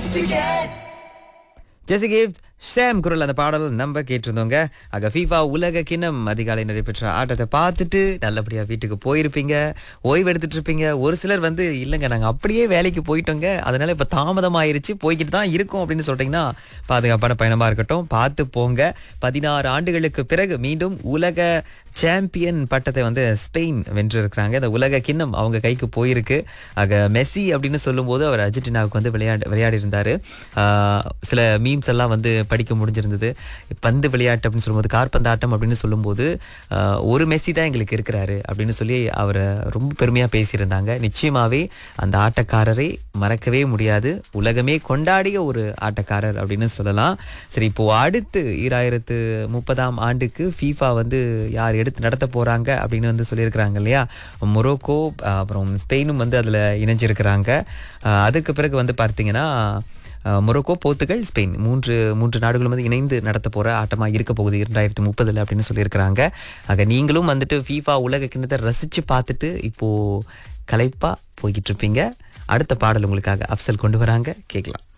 ஜெசி gift shame குரல் அந்த பாடல் நம்ம கேட்டிருந்தோங்க ஆக ஃபீஃபா உலக கிண்ணம் அதிகாலை நடைபெற்ற ஆட்டத்தை பார்த்துட்டு நல்லபடியா வீட்டுக்கு போயிருப்பீங்க ஓய்வு எடுத்துட்டு இருப்பீங்க ஒரு சிலர் வந்து இல்லைங்க நாங்க அப்படியே வேலைக்கு போயிட்டோங்க அதனால இப்ப தாமதம் ஆயிருச்சு போய்கிட்டு தான் இருக்கோம் அப்படின்னு சொல்றீங்கன்னா பாதுகாப்பான பயணமா இருக்கட்டும் பார்த்து போங்க பதினாறு ஆண்டுகளுக்கு பிறகு மீண்டும் உலக சாம்பியன் பட்டத்தை வந்து ஸ்பெயின் வென்றிருக்கிறாங்க இந்த உலக கிண்ணம் அவங்க கைக்கு போயிருக்கு ஆக மெஸ்ஸி அப்படின்னு சொல்லும்போது அவர் அர்ஜென்டினாவுக்கு வந்து விளையாடு விளையாடி இருந்தாரு ஆஹ் சில மீம்ஸ் எல்லாம் வந்து படிக்க முடிஞ்சிருந்தது பந்து விளையாட்டு அப்படின்னு சொல்லும்போது கார்பந்தாட்டம் அப்படின்னு சொல்லும்போது ஆஹ் ஒரு மெஸ்ஸி தான் எங்களுக்கு இருக்கிறாரு அப்படின்னு சொல்லி அவரை ரொம்ப பெருமையா பேசியிருந்தாங்க நிச்சயமாவே அந்த ஆட்டக்காரரை மறக்கவே முடியாது உலகமே கொண்டாடிய ஒரு ஆட்டக்காரர் அப்படின்னு சொல்லலாம் சரி இப்போ அடுத்து ஈராயிரத்து முப்பதாம் ஆண்டுக்கு ஃபீஃபா வந்து யார் எடுத்து நடத்த போறாங்க அப்படின்னு வந்து சொல்லியிருக்கிறாங்க இல்லையா மொரோக்கோ அஹ் அப்புறம் ஸ்பெயினும் வந்து அதுல இணைஞ்சிருக்கிறாங்க அஹ் அதுக்கு பிறகு வந்து பார்த்தீங்கன்னா அஹ் மொரோக்கோ போர்த்துகல் ஸ்பெயின் மூன்று மூன்று நாடுகளும் வந்து இணைந்து நடத்த போற ஆட்டமா இருக்க போகுது இரண்டாயிரத்தி முப்பதுல அப்படின்னு சொல்லியிருக்கிறாங்க ஆக நீங்களும் வந்துட்டு ஃபீஃபா உலக கிண்ணத்தை ரசிச்சு பார்த்துட்டு இப்போ கலைப்பா போய்கிட்டு இருப்பீங்க அடுத்த பாடல் உங்களுக்காக அப்சல் கொண்டு வராங்க கேட்கலாம்